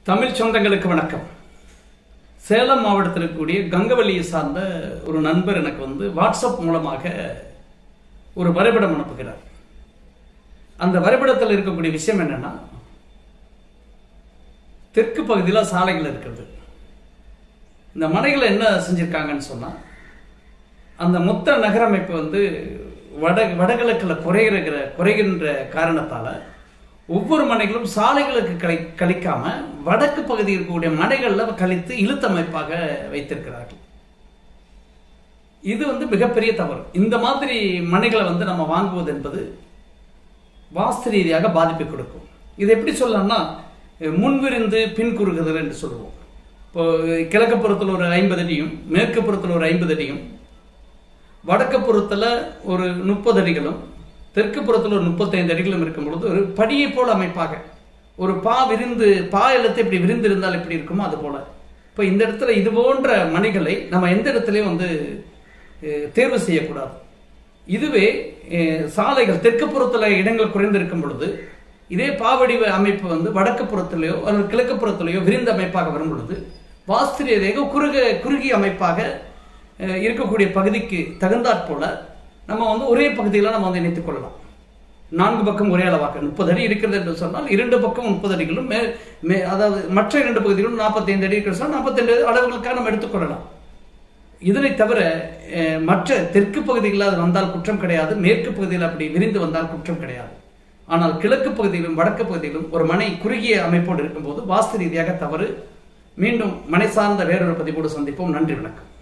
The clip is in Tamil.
தமிழ் சொந்தங்களுக்கு வணக்கம் சேலம் மாவட்டத்தில் இருக்கக்கூடிய கங்கவல்லியை சார்ந்த ஒரு நண்பர் எனக்கு வந்து வாட்ஸ்அப் மூலமாக ஒரு வரைபடம் அனுப்புகிறார் அந்த வரைபடத்தில் இருக்கக்கூடிய விஷயம் என்னன்னா தெற்கு பகுதியில் சாலைகள் இருக்கிறது இந்த மனைகளை என்ன செஞ்சிருக்காங்கன்னு சொன்னா அந்த மொத்த நகரமைப்பு வந்து வட வடகிழக்கில் குறைகிற குறைகின்ற காரணத்தால ஒவ்வொரு மனைகளும் சாலைகளுக்கு கழி கழிக்காம வடக்கு பகுதி இருக்கக்கூடிய மனைகளில் கழித்து இழுத்தமைப்பாக வைத்திருக்கிறார்கள் இது வந்து மிகப்பெரிய தவறு இந்த மாதிரி மனைகளை வந்து நம்ம வாங்குவது என்பது வாஸ்து ரீதியாக பாதிப்பை கொடுக்கும் இது எப்படி சொல்லலாம்னா முன்விருந்து பின் குறுகுதல் என்று சொல்லுவோம் இப்போ கிழக்கு புறத்தில் ஒரு ஐம்பது அடியும் மேற்கு புறத்தில் ஒரு ஐம்பது அடியும் வடக்கு புறத்தில் ஒரு முப்பது அடிகளும் தெற்கு புறத்தில் ஒரு முப்பத்தைந்து அடிகளும் இருக்கும் பொழுது ஒரு படியை போல அமைப்பாக ஒரு பா விரிந்து பா எழுத்து இப்படி விரிந்து இருந்தால் எப்படி இருக்குமோ அது போல இப்போ இந்த இடத்துல இது போன்ற மணிகளை நம்ம எந்த இடத்துலையும் வந்து அஹ், தேர்வு செய்யக்கூடாது இதுவே அஹ், சாலைகள் தெற்கு புறத்தில் இடங்கள் குறைந்திருக்கும் பொழுது இதே பாவடிவ அமைப்பு வந்து வடக்கு புறத்திலேயோ அல்லது கிழக்கு புறத்திலேயோ விரிந்த அமைப்பாக வரும் பொழுது வாஸ்து ரீதியாக குறுக குறுகிய அமைப்பாக அஹ், இருக்கக்கூடிய பகுதிக்கு தகுந்தாற் போல நம்ம வந்து ஒரே பகுதியில் நம்ம வந்து இணைத்துக் கொள்ளலாம் நான்கு பக்கம் ஒரே அளவாக முப்பது அடி இருக்கிறது என்று சொன்னால் இரண்டு பக்கம் முப்பது அடிகளும் மே மே அதாவது மற்ற இரண்டு பகுதிகளும் நாற்பத்தைந்து அடி இருக்கிறது சொன்னால் நாற்பத்தைந்து அளவுகளுக்காக நம்ம எடுத்துக்கொள்ளலாம் இதனை தவிர அஹ், மற்ற தெற்கு பகுதிகளில் அது வந்தால் குற்றம் கிடையாது மேற்கு பகுதியில் அப்படி விரிந்து வந்தால் குற்றம் கிடையாது ஆனால் கிழக்கு பகுதியிலும் வடக்கு பகுதியிலும் ஒரு மனை குறுகிய அமைப்போடு இருக்கும்போது வாஸ்து ரீதியாக தவறு மீண்டும் மனை சார்ந்த வேறொரு பதிவோடு சந்திப்போம் நன்றி வணக்கம்